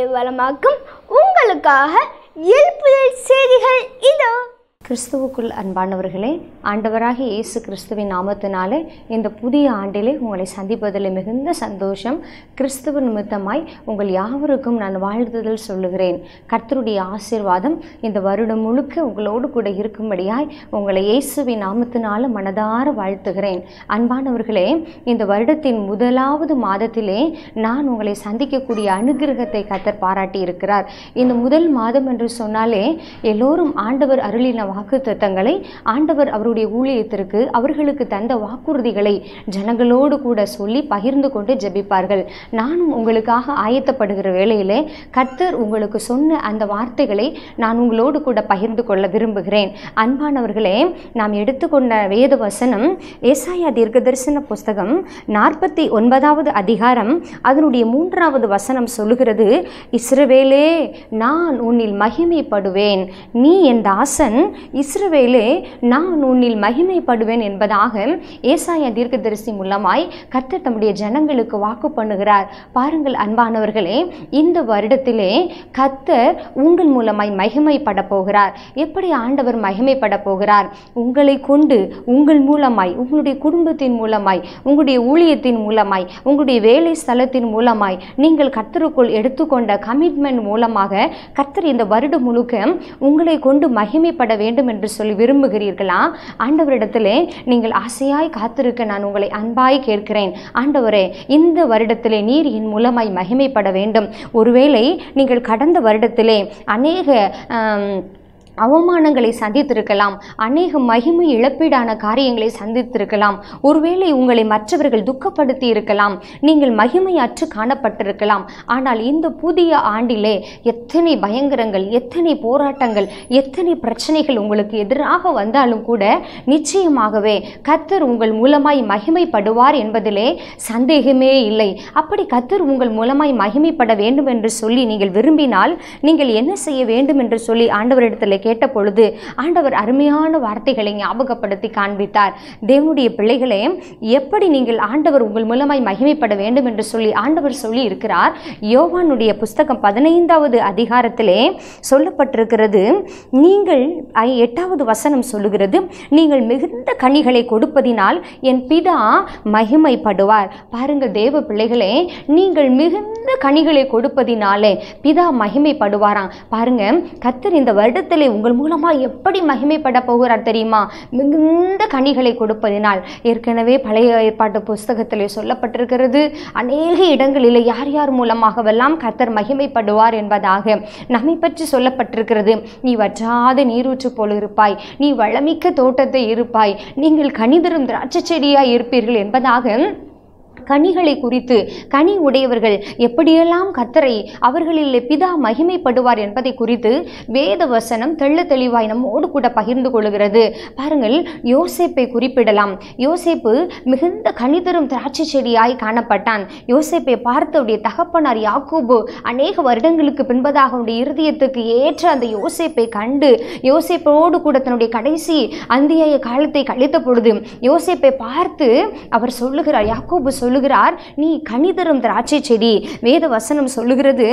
வளமாக்கும் உங்களுக்காக எழுப்புதல் செய்திகள் இதோ கிறிஸ்துவுக்குள் அன்பானவர்களே ஆண்டவராகிய இயேசு கிறிஸ்துவின் நாமத்தினாலே இந்த புதிய ஆண்டிலே உங்களை சந்திப்பதில் மிகுந்த சந்தோஷம் கிறிஸ்துவ நிமித்தமாய் உங்கள் யாவருக்கும் நான் வாழ்த்துதல் சொல்லுகிறேன் கர்த்தருடைய ஆசீர்வாதம் இந்த வருடம் முழுக்க உங்களோடு கூட இருக்கும்படியாய் உங்களை இயேசுவின் நாமத்தினால மனதார வாழ்த்துகிறேன் அன்பானவர்களே இந்த வருடத்தின் முதலாவது மாதத்திலே நான் உங்களை சந்திக்கக்கூடிய அனுகிரகத்தை கர்த்தர் பாராட்டி இருக்கிறார் இந்த முதல் மாதம் என்று சொன்னாலே எல்லோரும் ஆண்டவர் அருளின வாக்கு தத்தங்களை ஆண்டவர் அவருடைய ஊழியத்திற்கு அவர்களுக்கு தந்த வாக்குறுதிகளை ஜனங்களோடு கூட சொல்லி பகிர்ந்து கொண்டு ஜெபிப்பார்கள் நானும் உங்களுக்காக ஆயத்தப்படுகிற வேளையிலே கர்த்தர் உங்களுக்கு சொன்ன அந்த வார்த்தைகளை நான் உங்களோடு கூட பகிர்ந்து கொள்ள விரும்புகிறேன் அன்பானவர்களே நாம் எடுத்துக்கொண்ட வேத வசனம் ஏசாயா தீர்க்கதரிசன புஸ்தகம் நாற்பத்தி ஒன்பதாவது அதிகாரம் அதனுடைய மூன்றாவது வசனம் சொல்லுகிறது இஸ்ரவேலே நான் உன்னில் மகிமைப்படுவேன் நீ என் தாசன் இஸ்ரவேலே நான் உன்னில் மகிமைப்படுவேன் என்பதாக ஏசாயா தீர்க்கதரிசி மூலமாய் கர்த்தர் தம்முடைய ஜனங்களுக்கு வாக்கு பண்ணுகிறார் பாருங்கள் அன்பானவர்களே இந்த வருடத்திலே கர்த்தர் உங்கள் மூலமாய் மகிமைப்பட போகிறார் எப்படி ஆண்டவர் மகிமைப்பட போகிறார் உங்களை கொண்டு உங்கள் மூலமாய் உங்களுடைய குடும்பத்தின் மூலமாய் உங்களுடைய ஊழியத்தின் மூலமாய் உங்களுடைய வேலை ஸ்தலத்தின் மூலமாய் நீங்கள் கர்த்தருக்குள் எடுத்துக்கொண்ட கமிட்மெண்ட் மூலமாக கர்த்தர் இந்த வருடம் முழுக்க உங்களை கொண்டு மகிமைப்பட வேண்டும் என்று சொல்லி விரும்புகிறீர்களா ஆண்டவரிடத்திலே நீங்கள் ஆசையாய் காத்திருக்க நான் உங்களை அன்பாய் கேட்கிறேன் ஆண்டவரே இந்த வருடத்திலே நீர் என் மூலமாய் மகிமைப்பட வேண்டும் ஒருவேளை நீங்கள் கடந்த வருடத்திலே அநேக ஆம், அவமானங்களை சந்தித்திருக்கலாம் அநேக மகிமை இழப்பீடான காரியங்களை சந்தித்திருக்கலாம் ஒருவேளை உங்களை மற்றவர்கள் துக்கப்படுத்தி இருக்கலாம் நீங்கள் மகிமையற்று காணப்பட்டிருக்கலாம் ஆனால் இந்த புதிய ஆண்டிலே எத்தனை பயங்கரங்கள் எத்தனை போராட்டங்கள் எத்தனை பிரச்சனைகள் உங்களுக்கு எதிராக வந்தாலும் கூட நிச்சயமாகவே கர்த்தர் உங்கள் மூலமாய் மகிமைப்படுவார் என்பதிலே சந்தேகமே இல்லை அப்படி கர்த்தர் உங்கள் மூலமாய் மகிமைப்பட வேண்டும் என்று சொல்லி நீங்கள் விரும்பினால் நீங்கள் என்ன செய்ய வேண்டும் என்று சொல்லி ஆண்டவரிடத்தில் கேட்ட பொழுது ஆண்டவர் அருமையான வார்த்தைகளை ஞாபகப்படுத்தி காண்பித்தார் தேவனுடைய பிள்ளைகளே எப்படி நீங்கள் ஆண்டவர் உங்கள் மூலமாய் மகிமைப்பட வேண்டும் என்று சொல்லி ஆண்டவர் சொல்லி இருக்கிறார் யோவானுடைய புஸ்தகம் பதினைந்தாவது அதிகாரத்திலே சொல்லப்பட்டிருக்கிறது நீங்கள் ஐ- எட்டாவது வசனம் சொல்லுகிறது நீங்கள் மிகுந்த கனிகளை கொடுப்பதினால் என் பிதா மகிமைப்படுவார் பாருங்கள் தேவ பிள்ளைகளே நீங்கள் மிகுந்த கனிகளை கொடுப்பதினாலே பிதா மகிமைப்படுவாராம் பாருங்க கர்த்தர் இந்த வருடத்திலே உங்கள் மூலமாக எப்படி மகிமைப்பட போகிறார் தெரியுமா மிகுந்த கனிகளை கொடுப்பதினால் ஏற்கனவே பழைய ஏற்பாட்டு புஸ்தகத்திலே சொல்லப்பட்டிருக்கிறது அநேக இடங்களில் யார் யார் மூலமாகவெல்லாம் கர்த்தர் மகிமைப்படுவார் என்பதாக நம்மை பற்றி சொல்லப்பட்டிருக்கிறது நீ வற்றாத நீரூற்று போல் இருப்பாய் நீ வளமிக்க தோட்டத்தை இருப்பாய் நீங்கள் கனிதரும் திராட்சை செடியாய் இருப்பீர்கள் என்பதாக கனிகளை குறித்து கனி உடையவர்கள் எப்படியெல்லாம் கத்தரை அவர்களில் பிதா மகிமைப்படுவார் என்பதை குறித்து வேத வசனம் தெள்ள தெளிவாய் நம்மோடு கூட பகிர்ந்து கொள்கிறது பாருங்கள் யோசேப்பை குறிப்பிடலாம் யோசேப்பு மிகுந்த கனிதரும் திராட்சை செடியாய் காணப்பட்டான் யோசேப்பை பார்த்து அவருடைய தகப்பனார் யாக்கோபு அநேக வருடங்களுக்கு பின்பதாக அவருடைய இருதயத்துக்கு ஏற்ற அந்த யோசேப்பை கண்டு யோசேப்போடு கூட தன்னுடைய கடைசி அந்திய காலத்தை கழித்த பொழுது யோசேப்பை பார்த்து அவர் சொல்லுகிறார் யாக்கோபு சொல்லுகிறார் நீ கனிதரும் திராட்சை செடி வேத வசனம் சொல்லுகிறது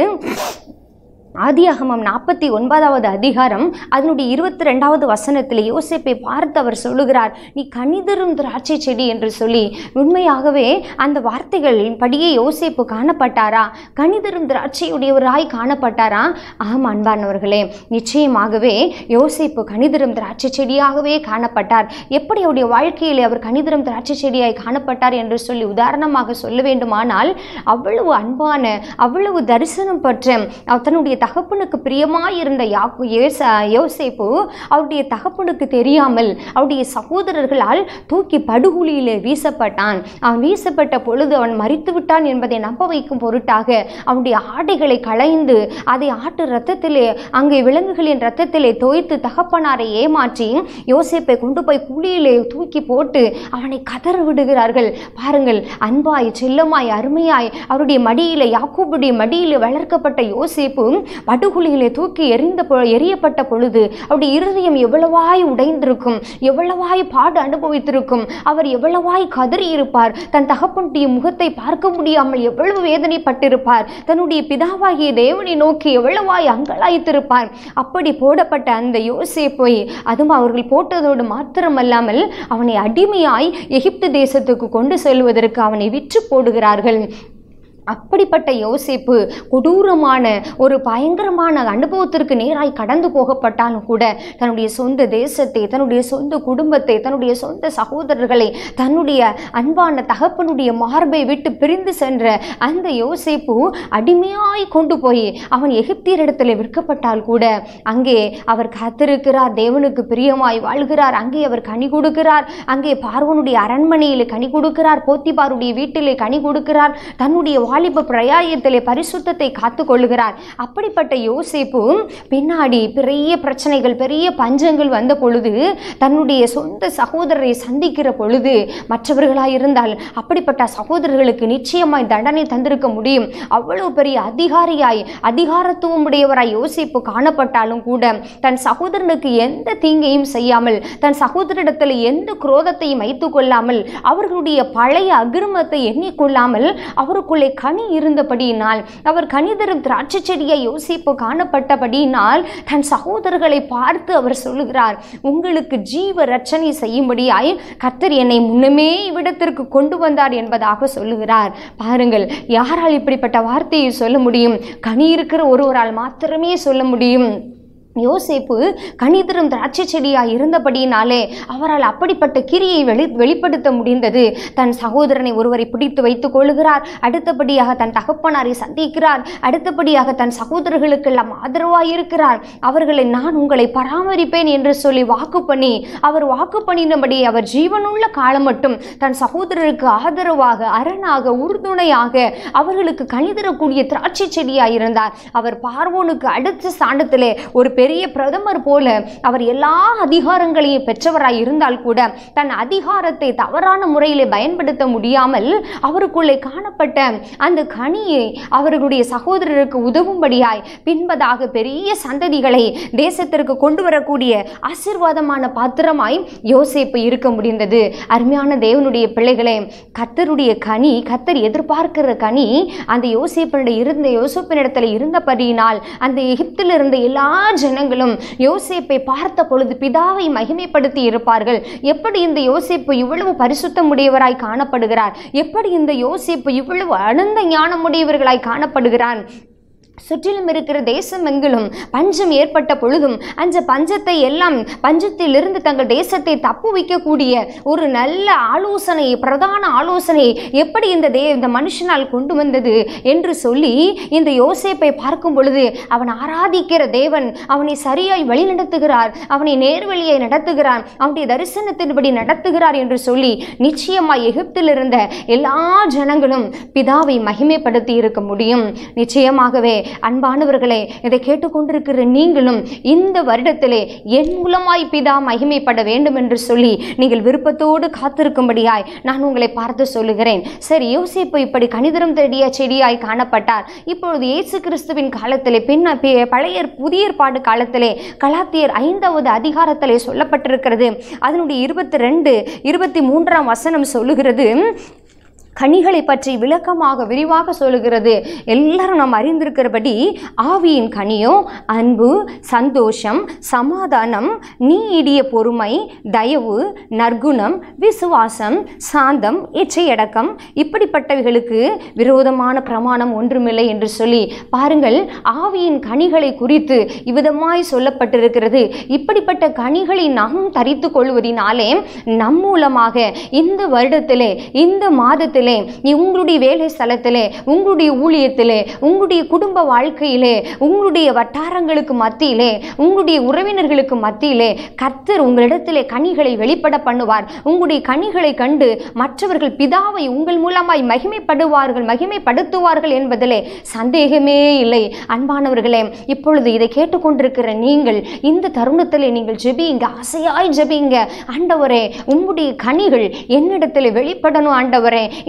ஆதியாகமம் நாற்பத்தி ஒன்பதாவது அதிகாரம் அதனுடைய இருபத்தி ரெண்டாவது வசனத்தில் யோசேப்பை பார்த்து அவர் சொல்லுகிறார் நீ கனிதரும் திராட்சை செடி என்று சொல்லி உண்மையாகவே அந்த வார்த்தைகளின் படியே யோசேப்பு காணப்பட்டாரா கனிதரும் திராட்சையுடையவராய் காணப்பட்டாரா ஆம் அன்பானவர்களே நிச்சயமாகவே யோசேப்பு கனிதரும் திராட்சை செடியாகவே காணப்பட்டார் எப்படி அவருடைய வாழ்க்கையிலே அவர் கனிதரும் திராட்சை செடியாய் காணப்பட்டார் என்று சொல்லி உதாரணமாக சொல்ல வேண்டுமானால் அவ்வளவு அன்பான அவ்வளவு தரிசனம் பெற்ற அவர் தன்னுடைய தகப்பனுக்கு பிரியமாயிருந்த யாக்கு ஏச யோசேப்பு அவருடைய தகப்பனுக்கு தெரியாமல் அவருடைய சகோதரர்களால் தூக்கி படுகுழியிலே வீசப்பட்டான் அவன் வீசப்பட்ட பொழுது அவன் மரித்து விட்டான் என்பதை நம்ப வைக்கும் பொருட்டாக அவனுடைய ஆடைகளை களைந்து அதை ஆட்டு ரத்தத்திலே அங்கே விலங்குகளின் ரத்தத்திலே தோய்த்து தகப்பனாரை ஏமாற்றி யோசேப்பை கொண்டு போய் குழியிலே தூக்கி போட்டு அவனை கதற விடுகிறார்கள் பாருங்கள் அன்பாய் செல்லமாய் அருமையாய் அவருடைய மடியிலே யாக்கோபுடைய மடியிலே வளர்க்கப்பட்ட யோசேப்பு படுகுழியிலே தூக்கி எரிந்த பொ எரியப்பட்ட பொழுது அவருடைய இருதயம் எவ்வளவாய் உடைந்திருக்கும் எவ்வளவாய் பாடு அனுபவித்திருக்கும் அவர் எவ்வளவாய் கதறி இருப்பார் தன் தகப்பனுடைய முகத்தை பார்க்க முடியாமல் எவ்வளவு வேதனைப்பட்டிருப்பார் தன்னுடைய பிதாவாகிய தேவனை நோக்கி எவ்வளவாய் அங்கலாய்த்திருப்பார் அப்படி போடப்பட்ட அந்த யோசேப்பை அதுவும் அவர்கள் போட்டதோடு மாத்திரமல்லாமல் அவனை அடிமையாய் எகிப்து தேசத்துக்கு கொண்டு செல்வதற்கு அவனை விற்று போடுகிறார்கள் அப்படிப்பட்ட யோசிப்பு கொடூரமான ஒரு பயங்கரமான அனுபவத்திற்கு நேராய் கடந்து போகப்பட்டாலும் கூட தன்னுடைய சொந்த தேசத்தை தன்னுடைய சொந்த குடும்பத்தை தன்னுடைய சொந்த சகோதரர்களை தன்னுடைய அன்பான தகப்பனுடைய மார்பை விட்டு பிரிந்து சென்ற அந்த யோசிப்பு அடிமையாய் கொண்டு போய் அவன் எகிப்தியரிடத்தில் விற்கப்பட்டால் கூட அங்கே அவர் காத்திருக்கிறார் தேவனுக்கு பிரியமாய் வாழ்கிறார் அங்கே அவர் கனி கொடுக்கிறார் அங்கே பார்வனுடைய அரண்மனையில் கனி கொடுக்கிறார் போத்திபாருடைய வீட்டிலே கனி கொடுக்கிறார் தன்னுடைய வாலிப பிரயாயத்திலே பரிசுத்தத்தை காத்து கொள்ளுகிறார் அப்படிப்பட்ட யோசிப்பு பின்னாடி பெரிய பிரச்சனைகள் பெரிய பஞ்சங்கள் வந்த பொழுது தன்னுடைய சொந்த சகோதரரை சந்திக்கிற பொழுது மற்றவர்களாய் இருந்தால் அப்படிப்பட்ட சகோதரர்களுக்கு நிச்சயமாய் தண்டனை தந்திருக்க முடியும் அவ்வளவு பெரிய அதிகாரியாய் அதிகாரத்துவம் உடையவராய் யோசிப்பு காணப்பட்டாலும் கூட தன் சகோதரனுக்கு எந்த தீங்கையும் செய்யாமல் தன் சகோதரிடத்தில் எந்த குரோதத்தையும் வைத்துக் கொள்ளாமல் அவர்களுடைய பழைய அகிருமத்தை எண்ணிக்கொள்ளாமல் அவருக்குள்ளே கனி இருந்தபடியினால் அவர் கனி தரும் திராட்சை செடியை யோசிப்பு காணப்பட்டபடியினால் தன் சகோதரர்களை பார்த்து அவர் சொல்லுகிறார் உங்களுக்கு ஜீவ ரட்சணை செய்யும்படியாய் கர்த்தர் என்னை முன்னமே இவ்விடத்திற்கு கொண்டு வந்தார் என்பதாக சொல்லுகிறார் பாருங்கள் யாரால் இப்படிப்பட்ட வார்த்தையை சொல்ல முடியும் கனி இருக்கிற ஒருவரால் மாத்திரமே சொல்ல முடியும் யோசேப்பு கனிதரும் திராட்சை செடியாய் இருந்தபடியினாலே அவரால் அப்படிப்பட்ட கிரியை வெளி வெளிப்படுத்த முடிந்தது தன் சகோதரனை ஒருவரை பிடித்து வைத்துக் கொள்ளுகிறார் அடுத்தபடியாக தன் தகப்பனாரை சந்திக்கிறார் அடுத்தபடியாக தன் சகோதரர்களுக்கெல்லாம் ஆதரவாய் இருக்கிறார் அவர்களை நான் உங்களை பராமரிப்பேன் என்று சொல்லி வாக்கு பண்ணி அவர் வாக்கு பண்ணினபடி அவர் ஜீவனுள்ள காலம் மட்டும் தன் சகோதரருக்கு ஆதரவாக அரணாக உறுதுணையாக அவர்களுக்கு கனிதரக்கூடிய திராட்சை செடியாய் இருந்தார் அவர் பார்வோனுக்கு அடுத்த ஸ்தானத்திலே ஒரு பெரிய பிரதமர் போல அவர் எல்லா அதிகாரங்களையும் பெற்றவராய் இருந்தால் கூட தன் அதிகாரத்தை தவறான முறையிலே பயன்படுத்த முடியாமல் அவருக்குள்ளே காணப்பட்ட அந்த கனியை அவர்களுடைய சகோதரருக்கு உதவும்படியாய் பின்பதாக பெரிய சந்ததிகளை தேசத்திற்கு கொண்டு வரக்கூடிய ஆசீர்வாதமான பாத்திரமாய் யோசேப்பு இருக்க முடிந்தது அருமையான தேவனுடைய பிள்ளைகளே கத்தருடைய கனி கத்தர் எதிர்பார்க்கிற கனி அந்த யோசேப்பனுடைய இருந்த யோசேப்பினிடத்தில் இருந்தபடியினால் அந்த எகிப்தில் இருந்த எல்லா ஜனங்களும் யோசேப்பை பார்த்த பொழுது பிதாவை மகிமைப்படுத்தி இருப்பார்கள் எப்படி இந்த யோசேப்பு இவ்வளவு பரிசுத்தமுடையவராய் காணப்படுகிறார் எப்படி இந்த யோசேப்பு இவ்வளவு அனந்த ஞானமுடையவர்களாய் காணப்படுகிறான் சுற்றிலும் இருக்கிற தேசம் எங்கிலும் பஞ்சம் ஏற்பட்ட பொழுதும் அந்த பஞ்சத்தை எல்லாம் பஞ்சத்திலிருந்து தங்கள் தேசத்தை தப்பு வைக்கக்கூடிய ஒரு நல்ல ஆலோசனை பிரதான ஆலோசனை எப்படி இந்த தே இந்த மனுஷனால் கொண்டு வந்தது என்று சொல்லி இந்த யோசேப்பை பார்க்கும் பொழுது அவன் ஆராதிக்கிற தேவன் அவனை சரியாய் வழி நடத்துகிறார் அவனை நேர்வழியை நடத்துகிறார் அவனுடைய தரிசனத்தின்படி நடத்துகிறார் என்று சொல்லி நிச்சயமாய் எகிப்தில் இருந்த எல்லா ஜனங்களும் பிதாவை மகிமைப்படுத்தி இருக்க முடியும் நிச்சயமாகவே அன்பானவர்களே இதை கேட்டுக்கொண்டிருக்கிற நீங்களும் இந்த வருடத்திலே என் மூலமாய் பிதா மகிமைப்பட வேண்டும் என்று சொல்லி நீங்கள் விருப்பத்தோடு காத்திருக்கும்படியாய் நான் உங்களை பார்த்து சொல்லுகிறேன் சரி யோசிப்பு இப்படி கணிதரம் தேடிய செடியாய் காணப்பட்டார் இப்பொழுது இயேசு கிறிஸ்துவின் காலத்திலே பின்ன பி- பழைய புதிய ஏற்பாடு காலத்திலே கலாத்தியர் ஐந்தாவது அதிகாரத்திலே சொல்லப்பட்டிருக்கிறது அதனுடைய இருபத்தி ரெண்டு இருபத்தி மூன்றாம் வசனம் சொல்லுகிறது கனிகளை பற்றி விளக்கமாக விரிவாக சொல்லுகிறது எல்லாரும் நாம் அறிந்திருக்கிறபடி ஆவியின் கனியோ அன்பு சந்தோஷம் சமாதானம் நீடிய பொறுமை தயவு நற்குணம் விசுவாசம் சாந்தம் இச்சையடக்கம் இப்படிப்பட்டவைகளுக்கு விரோதமான பிரமாணம் ஒன்றுமில்லை என்று சொல்லி பாருங்கள் ஆவியின் கனிகளை குறித்து இவ்விதமாய் சொல்லப்பட்டிருக்கிறது இப்படிப்பட்ட கனிகளை நாம் தரித்து கொள்வதினாலே நம் மூலமாக இந்த வருடத்திலே இந்த மாதத்திலே உங்களுடைய வேலை ஸ்தலத்திலே உங்களுடைய ஊழியத்திலே உங்களுடைய குடும்ப வாழ்க்கையிலே உங்களுடைய வட்டாரங்களுக்கு மத்தியிலே உங்களுடைய உறவினர்களுக்கு மத்தியிலே கர்த்தர் உங்களிடத்திலே கனிகளை வெளிப்பட பண்ணுவார் உங்களுடைய கனிகளை கண்டு மற்றவர்கள் பிதாவை உங்கள் மூலமாய் மகிமைப்படுவார்கள் மகிமைப்படுத்துவார்கள் என்பதிலே சந்தேகமே இல்லை அன்பானவர்களே இப்பொழுது இதை கேட்டுக்கொண்டிருக்கிற நீங்கள் இந்த தருணத்திலே நீங்கள் ஜெபிங்க ஆசையாய் ஜெபிங்க ஆண்டவரே உம்முடைய கனிகள் என்னிடத்தில் வெளிப்படணும் ஆண்டவரே என்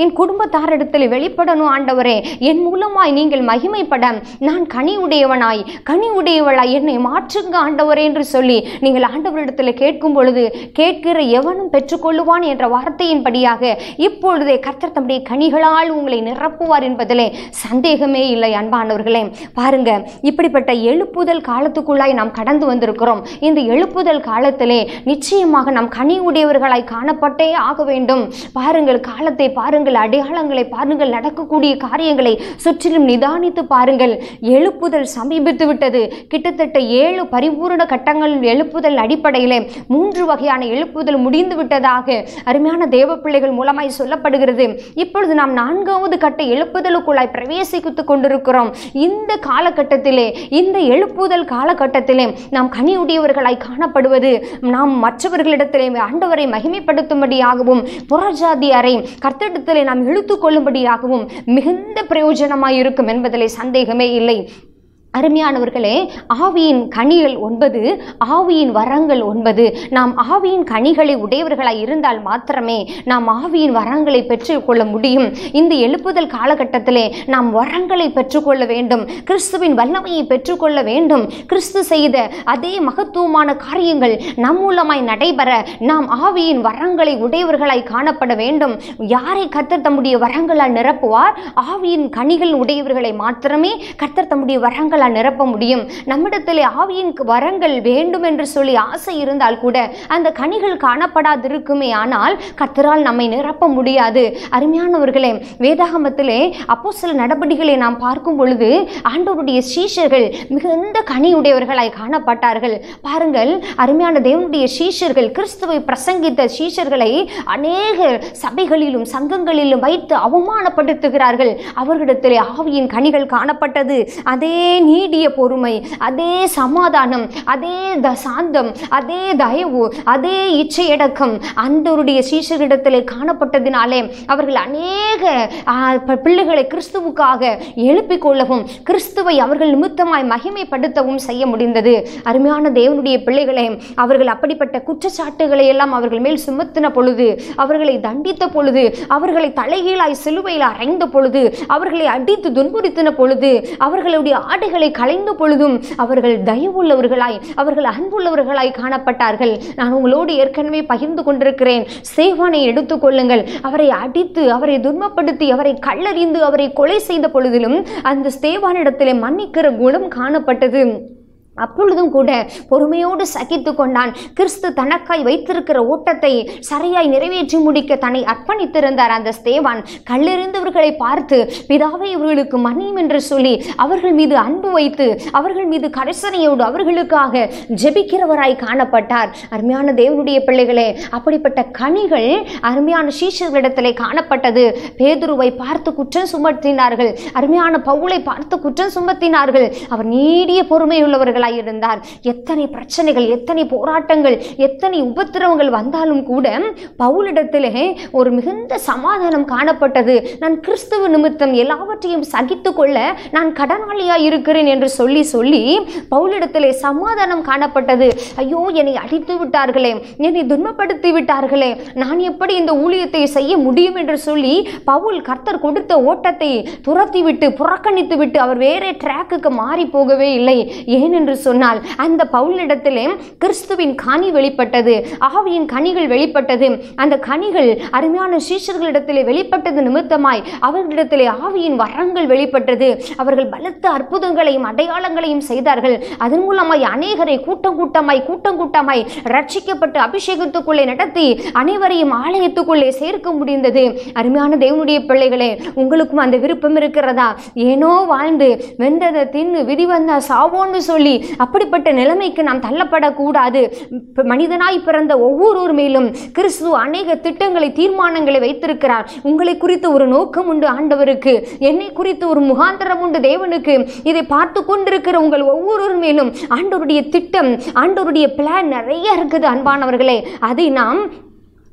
என் குடும்பத்தாரிடத்தில் வெளிப்படணும் ஆண்டவரே என் மூலமாய் நீங்கள் மகிமைப்பட நான் கனி உடையவனாய் கனி உடையவளாய் என்னை மாற்றுங்க ஆண்டவரே என்று சொல்லி நீங்கள் ஆண்டவரிடத்தில் கேட்கும் பொழுது கேட்கிற எவனும் பெற்றுக்கொள்ளுவான் என்ற வார்த்தையின்படியாக இப்பொழுதே கர்த்தர் தம்முடைய கனிகளால் உங்களை நிரப்புவார் என்பதிலே சந்தேகமே இல்லை அன்பானவர்களே பாருங்க இப்படிப்பட்ட எழுப்புதல் காலத்துக்குள்ளாய் நாம் கடந்து வந்திருக்கிறோம் இந்த எழுப்புதல் காலத்திலே நிச்சயமாக நாம் கனி உடையவர்களாய் காணப்பட்டே ஆக வேண்டும் பாருங்கள் காலத்தை பாருங்கள் அடையாளங்களை பாருங்கள் நடக்கக்கூடிய காரியங்களை சுற்றிலும் நிதானித்து பாருங்கள் எழுப்புதல் சமீபித்து விட்டது கிட்டத்தட்ட ஏழு பரிபூரண கட்டங்கள் எழுப்புதல் அடிப்படையிலே மூன்று வகையான எழுப்புதல் முடிந்து விட்டதாக அருமையான தேவ பிள்ளைகள் மூலமாய் சொல்லப்படுகிறது இப்பொழுது நாம் நான்காவது கட்ட எழுப்புதலுக்குள்ளாய் பிரவேசித்துக் கொண்டிருக்கிறோம் இந்த காலகட்டத்திலே இந்த எழுப்புதல் காலகட்டத்திலே நாம் கனியுடையவர்களாய் காணப்படுவது நாம் மற்றவர்களிடத்திலே ஆண்டவரை மகிமைப்படுத்தும்படியாகவும் புறஜாதியாரை கர்த்தரிடத்திலே நாம் இழுத்துக் கொள்ளும்படியாகவும் மிகுந்த பிரயோஜனமாய் இருக்கும் என்பதிலே சந்தேகமே இல்லை அருமையானவர்களே ஆவியின் கனிகள் ஒன்பது ஆவியின் வரங்கள் ஒன்பது நாம் ஆவியின் கனிகளை உடையவர்களாய் இருந்தால் மாத்திரமே நாம் ஆவியின் வரங்களை பெற்றுக்கொள்ள முடியும் இந்த எழுப்புதல் காலகட்டத்திலே நாம் வரங்களை பெற்றுக்கொள்ள வேண்டும் கிறிஸ்துவின் வல்லமையை பெற்றுக்கொள்ள வேண்டும் கிறிஸ்து செய்த அதே மகத்துவமான காரியங்கள் நம் மூலமாய் நடைபெற நாம் ஆவியின் வரங்களை உடையவர்களாய் காணப்பட வேண்டும் யாரை கர்த்தர் தம்முடைய வரங்களால் நிரப்புவார் ஆவியின் கனிகள் உடையவர்களை மாத்திரமே கர்த்தர் தம்முடைய வரங்களால் நிரப்ப முடியும் நம்மிடத்திலே ஆவியின் வரங்கள் வேண்டும் என்று சொல்லி ஆசை இருந்தால் கூட அந்த கனிகள் காணப்படாதிருக்குமே ஆனால் கர்த்தரால் நம்மை நிரப்ப முடியாது அருமையானவர்களே வேதாகமத்திலே அப்போ சில நடவடிக்கைகளை நாம் பார்க்கும் பொழுது ஆண்டவருடைய சீஷர்கள் மிகுந்த கனியுடையவர்களாய் காணப்பட்டார்கள் பாருங்கள் அருமையான தேவனுடைய சீஷர்கள் கிறிஸ்துவை பிரசங்கித்த சீஷர்களை அநேக சபைகளிலும் சங்கங்களிலும் வைத்து அவமானப்படுத்துகிறார்கள் அவர்களிடத்திலே ஆவியின் கனிகள் காணப்பட்டது அதே நீடிய பொறுமை அதே சமாதானம் அதே த சாந்தம் அதே தயவு அதே இச்சையடக்கம் அந்தருடைய சீஷர்களிடத்திலே காணப்பட்டதினாலே அவர்கள் அநேக ஆ, ப- பிள்ளைகளை கிறிஸ்துவுக்காக எழுப்பிக் கொள்ளவும் கிறிஸ்துவை அவர்கள் நிமித்தமாய் மகிமைப்படுத்தவும் செய்ய முடிந்தது அருமையான தேவனுடைய பிள்ளைகளே அவர்கள் அப்படிப்பட்ட குற்றச்சாட்டுகளை எல்லாம் அவர்கள் மேல் சுமத்தின பொழுது அவர்களை தண்டித்த பொழுது அவர்களை தலைகீழாய் சிலுவையில் அறைந்த பொழுது அவர்களை அடித்து துன்புறுத்தின பொழுது அவர்களுடைய ஆடைகளை களைந்த பொழுதும் அவர்கள் தயவுள்ளவர்களாய் அவர்கள் அன்புள்ளவர்களாய் காணப்பட்டார்கள் நான் உங்களோடு ஏற்கனவே பகிர்ந்து கொண்டிருக்கிறேன் சேவானை எடுத்துக்கொள்ளுங்கள் அவரை அடித்து அவரை துன்பப்படுத்தி அவரை கல்லறிந்து அவரை கொலை செய்த பொழுதிலும் அந்த ஸ்தேவானிடத்திலே மன்னிக்கிற குணம் காணப்பட்டது அப்பொழுதும் கூட பொறுமையோடு சகித்து கொண்டான் கிறிஸ்து தனக்காய் வைத்திருக்கிற ஓட்டத்தை சரியாய் நிறைவேற்றி முடிக்க தன்னை அர்ப்பணித்திருந்தார் அந்த ஸ்தேவான் கல்லெறிந்தவர்களை பார்த்து பிதாவை இவர்களுக்கு மன்னியும் என்று சொல்லி அவர்கள் மீது அன்பு வைத்து அவர்கள் மீது கரிசனையோடு அவர்களுக்காக ஜெபிக்கிறவராய் காணப்பட்டார் அருமையான தேவனுடைய பிள்ளைகளே அப்படிப்பட்ட கனிகள் அருமையான சீஷர்களிடத்திலே காணப்பட்டது பேதுருவை பார்த்து குற்றம் சுமத்தினார்கள் அருமையான பவுலை பார்த்து குற்றம் சுமத்தினார்கள் அவர் நீடிய பொறுமையுள்ளவர்களாய் இருந்தார் எத்தனை பிரச்சனைகள் எத்தனை போராட்டங்கள் எத்தனை உபத்திரவங்கள் வந்தாலும் கூட பவுலிடத்திலே ஒரு மிகுந்த சமாதானம் காணப்பட்டது நான் கிறிஸ்துவ நிமித்தம் எல்லாவற்றையும் சகித்து கொள்ள நான் கடனாளியாய் இருக்கிறேன் என்று சொல்லி சொல்லி பவுலிடத்திலே சமாதானம் காணப்பட்டது ஐயோ என்னை அடித்து விட்டார்களே என்னை துன்பப்படுத்தி விட்டார்களே நான் எப்படி இந்த ஊழியத்தை செய்ய முடியும் என்று சொல்லி பவுல் கர்த்தர் கொடுத்த ஓட்டத்தை துரத்தி விட்டு புறக்கணித்து விட்டு அவர் வேற ட்ராக்குக்கு மாறி போகவே இல்லை ஏன் என்று சொன்னால் அந்த பவுலிடத்திலே கிறிஸ்துவின் கனி வெளிப்பட்டது ஆவியின் கனிகள் வெளிப்பட்டது அந்த கனிகள் அருமையான சீஷர்களிடத்திலே வெளிப்பட்டது நிமித்தமாய் அவர்களிடத்திலே ஆவியின் வரங்கள் வெளிப்பட்டது அவர்கள் பலத்த அற்புதங்களையும் அடையாளங்களையும் செய்தார்கள் அதன் மூலமாய் அநேகரை கூட்டம் கூட்டமாய் கூட்டம் கூட்டமாய் ரட்சிக்கப்பட்டு அபிஷேகத்துக்குள்ளே நடத்தி அனைவரையும் ஆலயத்துக்குள்ளே சேர்க்க முடிந்தது அருமையான தேவனுடைய பிள்ளைகளே உங்களுக்கும் அந்த விருப்பம் இருக்கிறதா ஏனோ வாழ்ந்து வெந்ததை தின்னு விதி வந்தா சாவோன்னு சொல்லி அப்படிப்பட்ட நிலைமைக்கு நாம் தள்ளப்படக்கூடாது ப- மனிதனாய் பிறந்த ஒவ்வொருவர் மேலும் கிறிஸ்து அநேக திட்டங்களை தீர்மானங்களை வைத்திருக்கிறார் உங்களை குறித்து ஒரு நோக்கம் உண்டு ஆண்டவருக்கு என்னை குறித்து ஒரு முகாந்திரம் உண்டு தேவனுக்கு இதை பார்த்து கொண்டிருக்கிற உங்கள் ஒவ்வொருவர் மேலும் ஆண்டவருடைய திட்டம் ஆண்டவருடைய பிளான் நிறைய இருக்குது அன்பானவர்களே அதை நாம்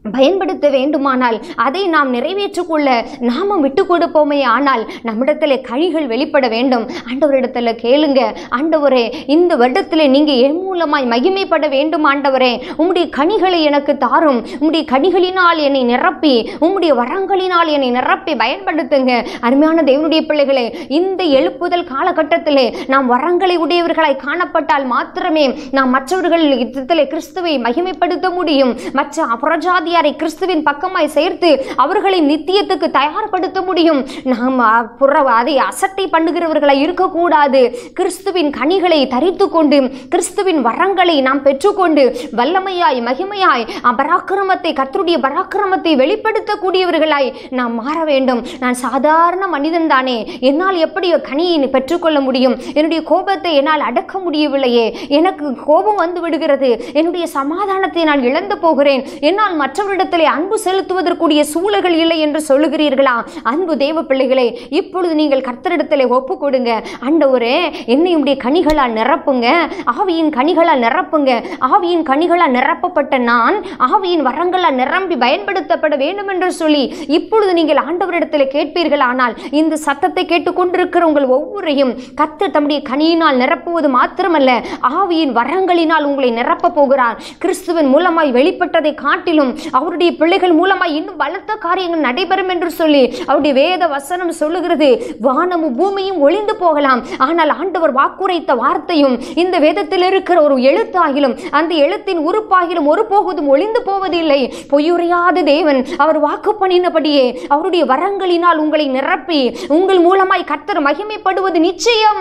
பயன்படுத்த வேண்டுமானால் அதை நாம் நிறைவேற்றிக்கொள்ள நாம விட்டு கொடுப்போமே ஆனால் நம்மிடத்தில் கனிகள் வெளிப்பட வேண்டும் ஆண்டவரிடத்துல கேளுங்க ஆண்டவரே இந்த வருடத்தில் நீங்க என் மூலமாய் மகிமைப்பட வேண்டும் ஆண்டவரே உம்முடைய கனிகளை எனக்கு தாரும் உம்முடைய கனிகளினால் என்னை நிரப்பி உம்முடைய வரங்களினால் என்னை நிரப்பி பயன்படுத்துங்க அருமையான தேவனுடைய பிள்ளைகளே இந்த எழுப்புதல் காலகட்டத்திலே நாம் வரங்களை உடையவர்களாய் காணப்பட்டால் மாத்திரமே நாம் மற்றவர்கள் யுத்தத்திலே கிறிஸ்துவை மகிமைப்படுத்த முடியும் மற்ற அபரஜாதியாரை கிறிஸ்துவின் பக்கமாய் சேர்த்து அவர்களை நித்தியத்துக்கு தயார்படுத்த முடியும் நாம் அ, புற அதை அசட்டை பண்ணுகிறவர்களாய் இருக்கக்கூடாது கிறிஸ்துவின் கனிகளை தரித்து கொண்டு கிறிஸ்துவின் வரங்களை நாம் பெற்றுக்கொண்டு வல்லமையாய் மகிமையாய் அ, பராக்கிரமத்தை கர்த்தருடைய பராக்கிரமத்தை வெளிப்படுத்தக்கூடியவர்களாய் நாம் மாற வேண்டும் நான் சாதாரண மனிதன் தானே என்னால் எப்படி கனியை பெற்றுக்கொள்ள முடியும் என்னுடைய கோபத்தை என்னால் அடக்க முடியவில்லையே எனக்கு கோபம் வந்து விடுகிறது என்னுடைய சமாதானத்தை நான் இழந்து போகிறேன் என்னால் மற்றவரிடத்திலே அன்பு செலுத்துவதற்குரிய சூழல்கள் இல்லை என்று சொல்லுகிறீர்களா அன்பு தேவ பிள்ளைகளே இப்பொழுது நீங்கள் கர்த்தரிடத்திலே ஒப்பு கொடுங்க ஆண்டவரே என்னை உடைய கனிகளால் நிரப்புங்க ஆவியின் கனிகளால் நிரப்புங்க ஆவியின் கனிகளால் நிரப்பப்பட்ட நான் ஆவியின் வரங்களால் நிரம்பி பயன்படுத்தப்பட வேண்டும் என்று சொல்லி இப்பொழுது நீங்கள் ஆண்டவரிடத்தில் கேட்பீர்கள் ஆனால் இந்த சத்தத்தை கேட்டுக்கொண்டிருக்கிற உங்கள் ஒவ்வொருவரையும் கர்த்தர் தம்முடைய கனியினால் நிரப்புவது மாத்திரமல்ல ஆவியின் வரங்களினால் உங்களை நிரப்ப போகிறார் கிறிஸ்துவின் மூலமாய் வெளிப்பட்டதை காட்டிலும் அவருடைய பிள்ளைகள் மூலமாய் இன்னும் பலத்த காரியங்கள் நடைபெறும் என்று சொல்லி அவருடைய வேத வசனம் சொல்லுகிறது வானமும் பூமியும் ஒளிந்து போகலாம் ஆனால் ஆண்டவர் வாக்குரைத்த வார்த்தையும் இந்த வேதத்தில் இருக்கிற ஒரு எழுத்தாகிலும் அந்த எழுத்தின் உறுப்பாகிலும் ஒருபோதும் ஒளிந்து போவதில்லை பொய்யுரையாத தேவன் அவர் வாக்கு பண்ணினபடியே அவருடைய வரங்களினால் உங்களை நிரப்பி உங்கள் மூலமாய் கர்த்தர் மகிமைப்படுவது நிச்சயம்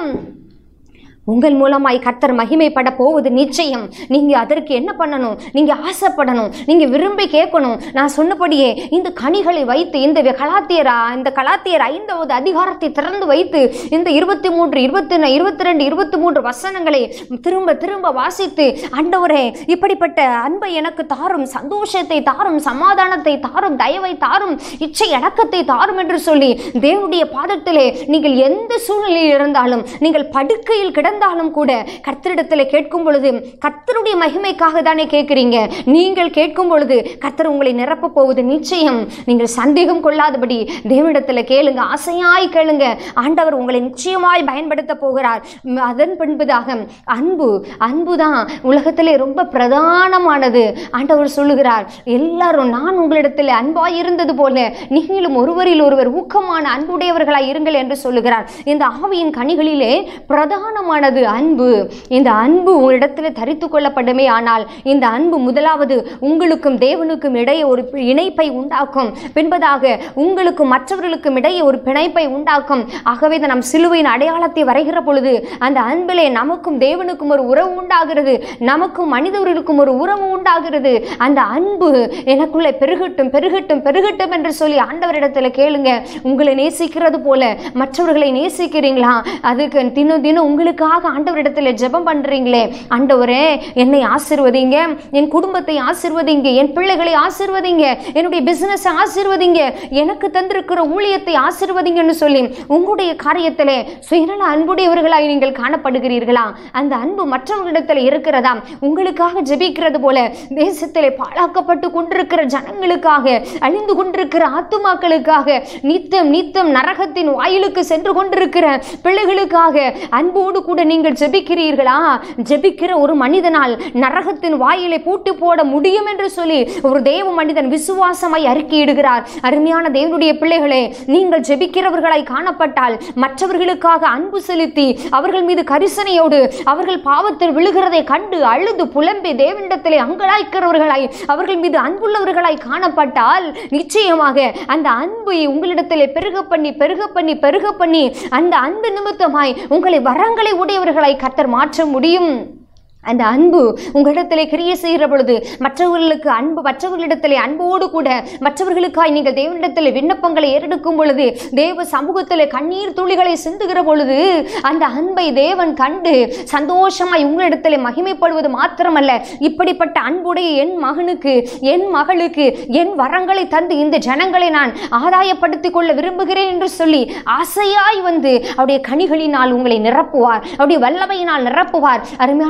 உங்கள் மூலமாய் கர்த்தர் மகிமைப்பட போவது நிச்சயம் நீங்க அதற்கு என்ன பண்ணணும் நீங்க ஆசைப்படணும் நீங்க விரும்பி கேட்கணும் நான் சொன்னபடியே இந்த கனிகளை வைத்து இந்த கலாத்தியரா இந்த கலாத்தியர் ஐந்தாவது அதிகாரத்தை திறந்து வைத்து இந்த இருபத்தி மூன்று இருபத்தி இருபத்தி ரெண்டு இருபத்தி மூன்று வசனங்களை திரும்ப திரும்ப வாசித்து ஆண்டவரே இப்படிப்பட்ட அன்பை எனக்கு தாரும் சந்தோஷத்தை தாரும் சமாதானத்தை தாரும் தயவை தாரும் இச்சை அடக்கத்தை தாரும் என்று சொல்லி தேவனுடைய பாதத்திலே நீங்கள் எந்த சூழ்நிலையில் இருந்தாலும் நீங்கள் படுக்கையில் கிடந்தாலும் கூட கர்த்தரிடத்தில் கேட்கும் பொழுது கர்த்தருடைய மகிமைக்காக தானே கேட்குறீங்க நீங்கள் கேட்கும் பொழுது கர்த்தர் உங்களை நிரப்ப போவது நிச்சயம் நீங்கள் சந்தேகம் கொள்ளாதபடி தேவனிடத்தில் கேளுங்க ஆசையாய் கேளுங்க ஆண்டவர் உங்களை நிச்சயமாய் பயன்படுத்த போகிறார் ம், அதன் பின்பதாக அன்பு அன்பு தான் உலகத்திலே ரொம்ப பிரதானமானது ஆண்டவர் சொல்லுகிறார் எல்லாரும் நான் உங்களிடத்தில் அன்பாய் இருந்தது போல நீங்களும் ஒருவரில் ஒருவர் ஊக்கமான அன்புடையவர்களாய் இருங்கள் என்று சொல்லுகிறார் இந்த ஆவியின் கனிகளிலே பிரதானமானது அன்பு இந்த அன்பு உங்களிடத்தில் தரித்து கொள்ளப்படுமே ஆனால் இந்த அன்பு முதலாவது உங்களுக்கும் தேவனுக்கும் இடையே ஒரு இணைப்பை உண்டாக்கும் பின்பதாக உங்களுக்கும் மற்றவர்களுக்கும் இடையே ஒரு பிணைப்பை உண்டாக்கும் ஆகவே இந்த நம் சிலுவையின் அடையாளத்தை வரைகிற பொழுது அந்த அன்பிலே நமக்கும் தேவனுக்கும் ஒரு உறவு உண்டாகிறது நமக்கும் மனிதர்களுக்கும் ஒரு உறவு உண்டாகிறது அந்த அன்பு எனக்குள்ளே பெருகட்டும் பெருகட்டும் பெருகட்டும் என்று சொல்லி ஆண்டவரிடத்தில் கேளுங்க உங்களை நேசிக்கிறது போல மற்றவர்களை நேசிக்கிறீங்களா அதுக்கு தினம் தினம் உங்களுக்காக ஆண்டவரிடத்தில் ஜெபம் பண்றீங்களே ஆண்டவரே என்னை ஆசிர்வதிங்க என் குடும்பத்தை ஆசிர்வதிங்க என் பிள்ளைகளை ஆசிர்வதிங்க என்னுடைய பிசினஸ் ஆசிர்வதிங்க எனக்கு தந்திருக்கிற ஊழியத்தை ஆசிர்வதிங்கன்னு சொல்லி உங்களுடைய காரியத்திலே சுயநல அன்புடையவர்களாய் நீங்கள் காணப்படுகிறீர்களா அந்த அன்பு மற்றவர்களிடத்தில் இருக்கிறதா உங்களுக்காக ஜெபிக்கிறது போல தேசத்திலே பாழாக்கப்பட்டு கொண்டிருக்கிற ஜனங்களுக்காக அழிந்து கொண்டிருக்கிற ஆத்துமாக்களுக்காக நித்தம் நித்தம் நரகத்தின் வாயிலுக்கு சென்று கொண்டிருக்கிற பிள்ளைகளுக்காக அன்போடு கூட நீங்கள் ஜெபிக்கிறீர்களா ஜெபிக்கிற ஒரு மனிதனால் நரகத்தின் வாயிலை பூட்டி போட முடியும் என்று சொல்லி ஒரு தேவ மனிதன் விசுவாசமாய் அறிக்கையிடுகிறார் அருமையான தேவனுடைய பிள்ளைகளே நீங்கள் ஜெபிக்கிறவர்களாய் காணப்பட்டால் மற்றவர்களுக்காக அன்பு செலுத்தி அவர்கள் மீது கரிசனையோடு அவர்கள் பாவத்தில் விழுகிறதை கண்டு அழுது புலம்பி தேவனிடத்திலே அங்கலாய்க்கிறவர்களாய் அவர்கள் மீது அன்புள்ளவர்களாய் காணப்பட்டால் நிச்சயமாக அந்த அன்பை உங்களிடத்திலே பெருக பண்ணி பெருக பண்ணி பெருக பண்ணி அந்த அன்பு நிமித்தமாய் உங்களை வரங்களை உடையவர்களாய் கர்த்தர் மாற்ற முடியும் அந்த அன்பு உங்களிடத்திலே கிரிய செய்கிற பொழுது மற்றவர்களுக்கு அன்பு மற்றவர்களிடத்திலே அன்போடு கூட மற்றவர்களுக்காய் நீங்கள் தேவனிடத்திலே விண்ணப்பங்களை ஏறெடுக்கும் பொழுது தேவ சமூகத்திலே கண்ணீர் துளிகளை சிந்துகிற பொழுது அந்த அன்பை தேவன் கண்டு சந்தோஷமாய் உங்களிடத்திலே மகிமைப்படுவது மாத்திரமல்ல இப்படிப்பட்ட அன்புடைய என் மகனுக்கு என் மகளுக்கு என் வரங்களை தந்து இந்த ஜனங்களை நான் ஆதாயப்படுத்திக் கொள்ள விரும்புகிறேன் என்று சொல்லி ஆசையாய் வந்து அவருடைய கனிகளினால் உங்களை நிரப்புவார் அவருடைய வல்லமையினால் நிரப்புவார் அருமையான தேவனுடைய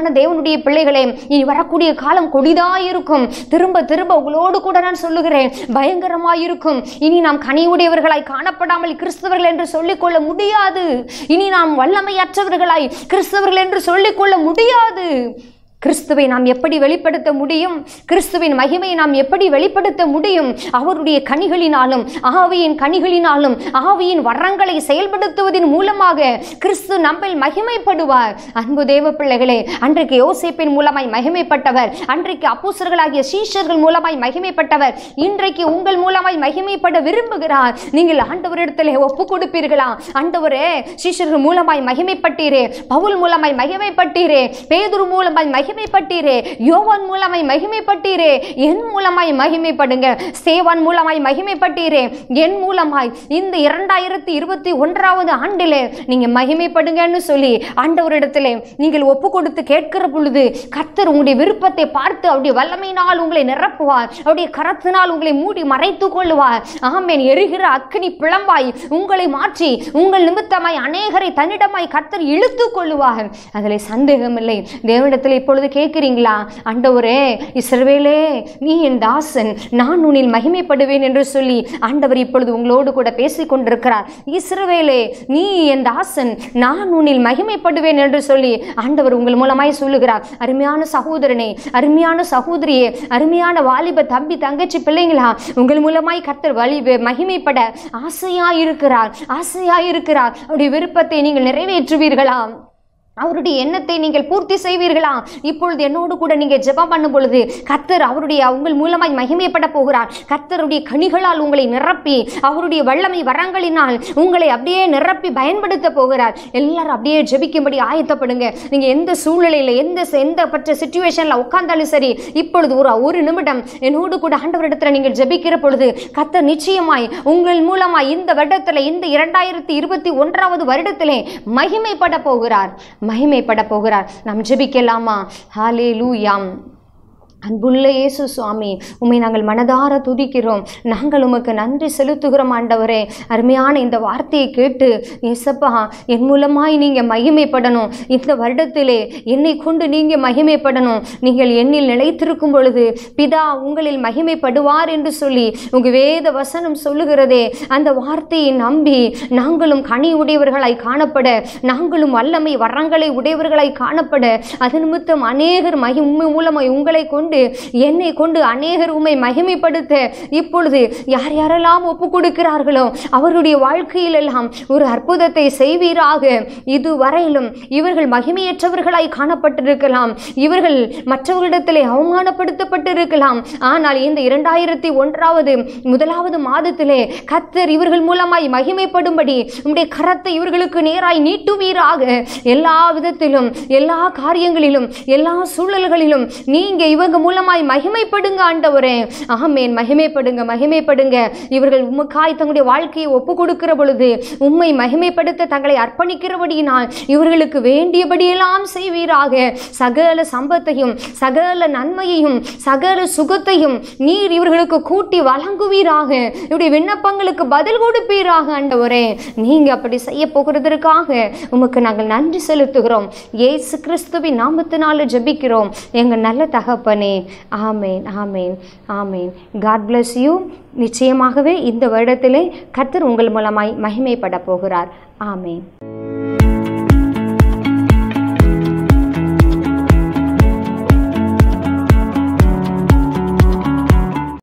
தேவனுடைய பிள்ளைகளே இனி வரக்கூடிய காலம் கொடிதாயிருக்கும் திரும்ப திரும்ப உங்களோடு கூட நான் சொல்லுகிறேன் பயங்கரமாயிருக்கும் இனி நாம் கனிவுடையவர்களாய் காணப்படாமல் கிறிஸ்தவர்கள் என்று சொல்லிக்கொள்ள முடியாது இனி நாம் வல்லமையற்றவர்களாய் கிறிஸ்தவர்கள் என்று சொல்லிக்கொள்ள முடியாது கிறிஸ்துவை நாம் எப்படி வெளிப்படுத்த முடியும் கிறிஸ்துவின் மகிமையை நாம் எப்படி வெளிப்படுத்த முடியும் அவருடைய கனிகளினாலும் ஆவியின் கனிகளினாலும் ஆவியின் வரங்களை செயல்படுத்துவதன் மூலமாக கிறிஸ்து நம்மில் மகிமைப்படுவார் அன்பு தேவ பிள்ளைகளே அன்றைக்கு யோசேப்பின் மூலமாய் மகிமைப்பட்டவர் அன்றைக்கு அப்போசர்களாகிய சீஷர்கள் மூலமாய் மகிமைப்பட்டவர் இன்றைக்கு உங்கள் மூலமாய் மகிமைப்பட விரும்புகிறார் நீங்கள் ஆண்டவரிடத்திலே ஒப்பு கொடுப்பீர்களா ஆண்டவரே சீஷர்கள் மூலமாய் மகிமைப்பட்டீரே பவுல் மூலமாய் மகிமைப்பட்டீரே பேதுரு மூலமாய் மகிமைப்பட்டீரே யோவான் மூலமாய் மகிமைப்பட்டீரே என் மூலமாய் மகிமைப்படுங்க சேவான் மூலமாய் மகிமைப்பட்டீரே என் மூலமாய் இந்த இரண்டாயிரத்தி இருபத்தி ஒன்றாவது ஆண்டிலே நீங்க மகிமைப்படுங்கன்னு சொல்லி ஆண்டவரிடத்திலே நீங்கள் ஒப்பு கொடுத்து கேட்கிற பொழுது கர்த்தர் உங்களுடைய விருப்பத்தை பார்த்து அவருடைய வல்லமையினால் உங்களை நிரப்புவார் அவருடைய கரத்தினால் உங்களை மூடி மறைத்துக் கொள்ளுவார் ஆமேன் எரிகிற அக்கினி பிளம்பாய் உங்களை மாற்றி உங்கள் நிமித்தமாய் அநேகரை தன்னிடமாய் கர்த்தர் இழுத்துக் கொள்ளுவார் அதில் சந்தேகமில்லை தேவனிடத்தில் இப்பொழுது கேட்கிறீங்களா ஆண்டவரே இஸ்ரவேலே நீ என் தாசன் நான் உன்னில் மகிமைப்படுவேன் என்று சொல்லி ஆண்டவர் இப்பொழுது உங்களோடு கூட பேசிக் கொண்டிருக்கிறார் இஸ்ரவேலே நீ என் தாசன் நான் உன்னில் மகிமைப்படுவேன் என்று சொல்லி ஆண்டவர் உங்கள் மூலமாய் சொல்லுகிறார் அருமையான சகோதரனே அருமையான சகோதரியே அருமையான வாலிப தம்பி தங்கச்சி பிள்ளைங்களா உங்கள் மூலமாய் கர்த்தர் வழி மகிமைப்பட ஆசையாயிருக்கிறார் ஆசையாயிருக்கிறார் அவருடைய விருப்பத்தை நீங்கள் நிறைவேற்றுவீர்களா அவருடைய எண்ணத்தை நீங்கள் பூர்த்தி செய்வீர்களா இப்பொழுது என்னோடு கூட நீங்கள் ஜெபம் பண்ணும் பொழுது கர்த்தர் அவருடைய உங்கள் மூலமாய் மகிமைப்பட போகிறார் கர்த்தருடைய கனிகளால் உங்களை நிரப்பி அவருடைய வல்லமை வரங்களினால் உங்களை அப்படியே நிரப்பி பயன்படுத்த போகிறார் எல்லாரும் அப்படியே ஜெபிக்கும்படி ஆயத்தப்படுங்க நீங்கள் எந்த சூழ்நிலையில் எந்த எந்த பற்ற சுச்சுவேஷனில் உட்கார்ந்தாலும் சரி இப்பொழுது ஒரு ஒரு நிமிடம் என்னோடு கூட ஆண்டவரிடத்தில் நீங்கள் ஜெபிக்கிற பொழுது கர்த்தர் நிச்சயமாய் உங்கள் மூலமாய் இந்த வருடத்தில் இந்த இரண்டாயிரத்தி இருபத்தி ஒன்றாவது வருடத்திலே மகிமைப்பட போகிறார் மகிமைப்பட போகிறார் நாம் ஜெபிக்கலாமா ஹாலே லூயாம் அன்புள்ள இயேசு சுவாமி உம்மை நாங்கள் மனதார துதிக்கிறோம் நாங்கள் உமக்கு நன்றி செலுத்துகிறோம் ஆண்டவரே அருமையான இந்த வார்த்தையை கேட்டு ஏசப்பா என் மூலமாய் நீங்கள் மகிமைப்படணும் இந்த வருடத்திலே என்னை கொண்டு நீங்கள் மகிமைப்படணும் நீங்கள் என்னில் நிலைத்திருக்கும் பொழுது பிதா உங்களில் மகிமைப்படுவார் என்று சொல்லி உங்கள் வேத வசனம் சொல்லுகிறதே அந்த வார்த்தையை நம்பி நாங்களும் கனி உடையவர்களாய் காணப்பட நாங்களும் வல்லமை வரங்களை உடையவர்களாய் காணப்பட அது நிமித்தம் அநேகர் மகி உண்மை மூலமாய் உங்களை கொண்டு என்னை கொண்டு அநேகர் உம்மை மகிமைப்படுத்த இப்பொழுது யார் யாரெல்லாம் ஒப்பு கொடுக்கிறார்களோ அவருடைய வாழ்க்கையிலெல்லாம் ஒரு அற்புதத்தை செய்வீராக இதுவரையிலும் இவர்கள் மகிமையற்றவர்களாய் காணப்பட்டிருக்கலாம் இவர்கள் மற்றவர்களிடத்திலே அவமானப்படுத்தப்பட்டிருக்கலாம் ஆனால் இந்த இரண்டாயிரத்தி ஒன்றாவது முதலாவது மாதத்திலே கத்தர் இவர்கள் மூலமாய் மகிமைப்படும்படி உம்முடைய கரத்தை இவர்களுக்கு நேராய் நீட்டுவீராக எல்லா விதத்திலும் எல்லா காரியங்களிலும் எல்லா சூழல்களிலும் நீங்க இவங்க மூலமாய் மகிமைப்படுங்க ஆண்டவரே ஆமேன் மகிமைப்படுங்க மகிமைப்படுங்க இவர்கள் உமக்காய் தங்களுடைய வாழ்க்கையை ஒப்பு கொடுக்கிற பொழுது உம்மை மகிமைப்படுத்த தங்களை அர்ப்பணிக்கிறபடியினால் இவர்களுக்கு வேண்டியபடியெல்லாம் செய்வீராக சகல சம்பத்தையும் சகல நன்மையையும் சகல சுகத்தையும் நீர் இவர்களுக்கு கூட்டி வழங்குவீராக இவருடைய விண்ணப்பங்களுக்கு பதில் கொடுப்பீராக ஆண்டவரே நீங்க அப்படி செய்ய போகிறதற்காக உமக்கு நாங்கள் நன்றி செலுத்துகிறோம் இயேசு கிறிஸ்துவின் நாமத்தினால ஜெபிக்கிறோம் எங்க நல்ல தகப்பனே ஆமேன் ஆமேன் ஆமேன் காட் bless யூ நிச்சயமாகவே இந்த வருடத்திலே கர்த்தர் உங்கள் மூலமாய் மகிமைப்பட போகிறார் ஆமேன்